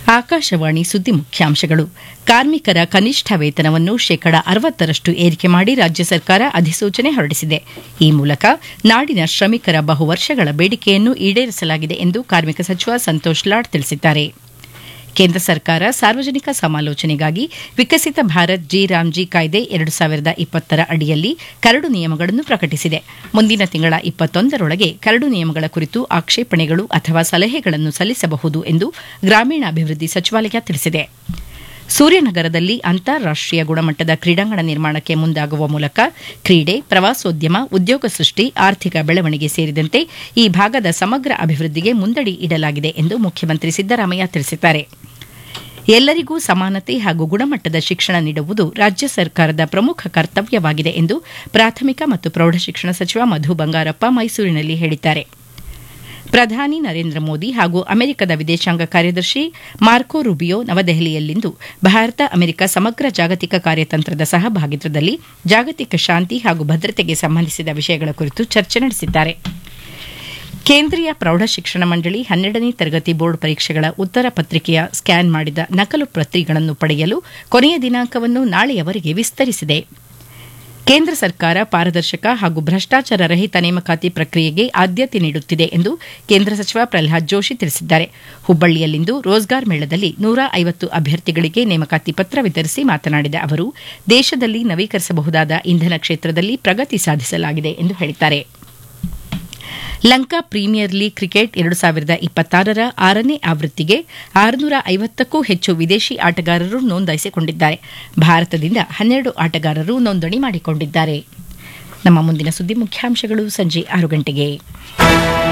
ಆಕಾಶವಾಣಿ ಸುದ್ದಿ ಮುಖ್ಯಾಂಶಗಳು ಕಾರ್ಮಿಕರ ಕನಿಷ್ಠ ವೇತನವನ್ನು ಶೇಕಡ ಅರವತ್ತರಷ್ಟು ಏರಿಕೆ ಮಾಡಿ ರಾಜ್ಯ ಸರ್ಕಾರ ಅಧಿಸೂಚನೆ ಹೊರಡಿಸಿದೆ ಈ ಮೂಲಕ ನಾಡಿನ ಶ್ರಮಿಕರ ಬಹುವರ್ಷಗಳ ಬೇಡಿಕೆಯನ್ನು ಈಡೇರಿಸಲಾಗಿದೆ ಎಂದು ಕಾರ್ಮಿಕ ಸಚಿವ ಸಂತೋಷ್ ಲಾಡ್ ತಿಳಿಸಿದ್ದಾರೆ ಕೇಂದ್ರ ಸರ್ಕಾರ ಸಾರ್ವಜನಿಕ ಸಮಾಲೋಚನೆಗಾಗಿ ವಿಕಸಿತ ಭಾರತ್ ಜಿ ರಾಮ್ಜಿ ಕಾಯ್ದೆ ಎರಡು ಸಾವಿರದ ಇಪ್ಪತ್ತರ ಅಡಿಯಲ್ಲಿ ಕರಡು ನಿಯಮಗಳನ್ನು ಪ್ರಕಟಿಸಿದೆ ಮುಂದಿನ ತಿಂಗಳ ಇಪ್ಪತ್ತೊಂದರೊಳಗೆ ಕರಡು ನಿಯಮಗಳ ಕುರಿತು ಆಕ್ಷೇಪಣೆಗಳು ಅಥವಾ ಸಲಹೆಗಳನ್ನು ಸಲ್ಲಿಸಬಹುದು ಎಂದು ಗ್ರಾಮೀಣಾಭಿವೃದ್ಧಿ ಸಚಿವಾಲಯ ತಿಳಿಸಿದೆ ಸೂರ್ಯನಗರದಲ್ಲಿ ಅಂತಾರಾಷ್ಟೀಯ ಗುಣಮಟ್ಟದ ಕ್ರೀಡಾಂಗಣ ನಿರ್ಮಾಣಕ್ಕೆ ಮುಂದಾಗುವ ಮೂಲಕ ಕ್ರೀಡೆ ಪ್ರವಾಸೋದ್ಯಮ ಉದ್ಯೋಗ ಸೃಷ್ಟಿ ಆರ್ಥಿಕ ಬೆಳವಣಿಗೆ ಸೇರಿದಂತೆ ಈ ಭಾಗದ ಸಮಗ್ರ ಅಭಿವೃದ್ಧಿಗೆ ಮುಂದಡಿ ಇಡಲಾಗಿದೆ ಎಂದು ಮುಖ್ಯಮಂತ್ರಿ ಸಿದ್ದರಾಮಯ್ಯ ತಿಳಿಸಿದ್ದಾರೆ ಎಲ್ಲರಿಗೂ ಸಮಾನತೆ ಹಾಗೂ ಗುಣಮಟ್ಟದ ಶಿಕ್ಷಣ ನೀಡುವುದು ರಾಜ್ಯ ಸರ್ಕಾರದ ಪ್ರಮುಖ ಕರ್ತವ್ಯವಾಗಿದೆ ಎಂದು ಪ್ರಾಥಮಿಕ ಮತ್ತು ಪ್ರೌಢಶಿಕ್ಷಣ ಸಚಿವ ಮಧು ಬಂಗಾರಪ್ಪ ಮೈಸೂರಿನಲ್ಲಿ ಹೇಳಿದ್ದಾರೆ ಪ್ರಧಾನಿ ನರೇಂದ್ರ ಮೋದಿ ಹಾಗೂ ಅಮೆರಿಕದ ವಿದೇಶಾಂಗ ಕಾರ್ಯದರ್ಶಿ ಮಾರ್ಕೊ ರುಬಿಯೋ ನವದೆಹಲಿಯಲ್ಲಿಂದು ಭಾರತ ಅಮೆರಿಕ ಸಮಗ್ರ ಜಾಗತಿಕ ಕಾರ್ಯತಂತ್ರದ ಸಹಭಾಗಿತ್ವದಲ್ಲಿ ಜಾಗತಿಕ ಶಾಂತಿ ಹಾಗೂ ಭದ್ರತೆಗೆ ಸಂಬಂಧಿಸಿದ ವಿಷಯಗಳ ಕುರಿತು ಚರ್ಚೆ ನಡೆಸಿದ್ದಾರೆ ಕೇಂದ್ರೀಯ ಪ್ರೌಢಶಿಕ್ಷಣ ಮಂಡಳಿ ಹನ್ನೆರಡನೇ ತರಗತಿ ಬೋರ್ಡ್ ಪರೀಕ್ಷೆಗಳ ಉತ್ತರ ಪತ್ರಿಕೆಯ ಸ್ಕ್ಯಾನ್ ಮಾಡಿದ ನಕಲು ಪ್ರತಿಗಳನ್ನು ಪಡೆಯಲು ಕೊನೆಯ ದಿನಾಂಕವನ್ನು ನಾಳೆಯವರೆಗೆ ವಿಸ್ತರಿಸಿದೆ ಕೇಂದ್ರ ಸರ್ಕಾರ ಪಾರದರ್ಶಕ ಹಾಗೂ ಭ್ರಷ್ಟಾಚಾರ ರಹಿತ ನೇಮಕಾತಿ ಪ್ರಕ್ರಿಯೆಗೆ ಆದ್ಯತೆ ನೀಡುತ್ತಿದೆ ಎಂದು ಕೇಂದ್ರ ಸಚಿವ ಪ್ರಹ್ಲಾದ್ ಜೋಶಿ ತಿಳಿಸಿದ್ದಾರೆ ಹುಬ್ಬಳ್ಳಿಯಲ್ಲಿಂದು ರೋಜ್ಗಾರ್ ಮೇಳದಲ್ಲಿ ನೂರ ಐವತ್ತು ಅಭ್ಯರ್ಥಿಗಳಿಗೆ ನೇಮಕಾತಿ ಪತ್ರ ವಿತರಿಸಿ ಮಾತನಾಡಿದ ಅವರು ದೇಶದಲ್ಲಿ ನವೀಕರಿಸಬಹುದಾದ ಇಂಧನ ಕ್ಷೇತ್ರದಲ್ಲಿ ಪ್ರಗತಿ ಸಾಧಿಸಲಾಗಿದೆ ಎಂದು ಹೇಳಿದ್ದಾರೆ ಲಂಕಾ ಪ್ರೀಮಿಯರ್ ಲೀಗ್ ಕ್ರಿಕೆಟ್ ಎರಡು ಸಾವಿರದ ಇಪ್ಪತ್ತಾರರ ಆರನೇ ಆವೃತ್ತಿಗೆ ಆರುನೂರ ಐವತ್ತಕ್ಕೂ ಹೆಚ್ಚು ವಿದೇಶಿ ಆಟಗಾರರು ನೋಂದಾಯಿಸಿಕೊಂಡಿದ್ದಾರೆ ಭಾರತದಿಂದ ಹನ್ನೆರಡು ಆಟಗಾರರು ನೋಂದಣಿ ಮಾಡಿಕೊಂಡಿದ್ದಾರೆ ನಮ್ಮ ಮುಂದಿನ ಸುದ್ದಿ ಮುಖ್ಯಾಂಶಗಳು ಸಂಜೆ ಆರು ಗಂಟೆಗೆ